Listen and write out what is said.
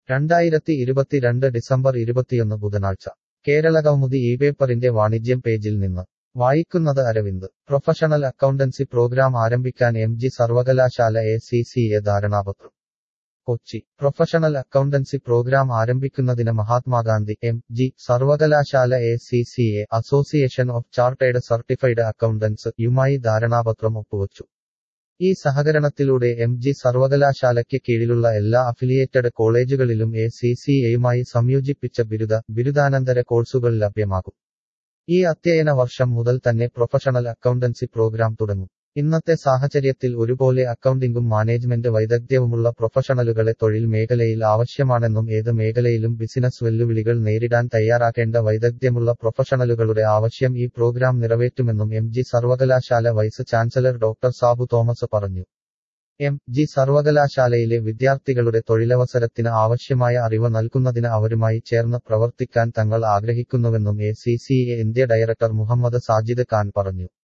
രണ്ടായിരത്തി ഇരുപത്തിരണ്ട് ഡിസംബർ ഇരുപത്തിയൊന്ന് ബുധനാഴ്ച കേരളകൗമുദി ഈ പേപ്പറിന്റെ വാണിജ്യം പേജിൽ നിന്ന് വായിക്കുന്നത് അരവിന്ദ് പ്രൊഫഷണൽ അക്കൗണ്ടൻസി പ്രോഗ്രാം ആരംഭിക്കാൻ എം ജി സർവകലാശാല എ സി സി എ ധാരണാപത്രം കൊച്ചി പ്രൊഫഷണൽ അക്കൗണ്ടൻസി പ്രോഗ്രാം ആരംഭിക്കുന്നതിന് മഹാത്മാഗാന്ധി എം ജി സർവകലാശാല A C C A association of chartered certified accountants യുമായി ധാരണാപത്രം ഒപ്പുവച്ചു ഈ സഹകരണത്തിലൂടെ എം ജി സർവകലാശാലയ്ക്ക് കീഴിലുള്ള എല്ലാ അഫിലിയേറ്റഡ് കോളേജുകളിലും എ സി സി എയുമായി സംയോജിപ്പിച്ച ബിരുദ ബിരുദാനന്തര കോഴ്സുകൾ ലഭ്യമാകും ഈ അധ്യയന വർഷം മുതൽ തന്നെ പ്രൊഫഷണൽ അക്കൗണ്ടൻസി പ്രോഗ്രാം തുടങ്ങും ഇന്നത്തെ സാഹചര്യത്തിൽ ഒരുപോലെ അക്കൗണ്ടിംഗും മാനേജ്മെന്റ് വൈദഗ്ധ്യവുമുള്ള പ്രൊഫഷണലുകളെ തൊഴിൽ മേഖലയിൽ ആവശ്യമാണെന്നും ഏത് മേഖലയിലും ബിസിനസ് വെല്ലുവിളികൾ നേരിടാൻ തയ്യാറാക്കേണ്ട വൈദഗ്ധ്യമുള്ള പ്രൊഫഷണലുകളുടെ ആവശ്യം ഈ പ്രോഗ്രാം നിറവേറ്റുമെന്നും എം ജി സർവകലാശാല vice chancellor doctor Sabu Thomas പറഞ്ഞു എം ജി സർവകലാശാലയിലെ വിദ്യാർത്ഥികളുടെ തൊഴിലവസരത്തിന് ആവശ്യമായ അറിവ് നൽകുന്നതിന് അവരുമായി ചേർന്ന് പ്രവർത്തിക്കാൻ തങ്ങൾ ആഗ്രഹിക്കുന്നുവെന്നും A C C A India director Muhammad Sajid Khan പറഞ്ഞു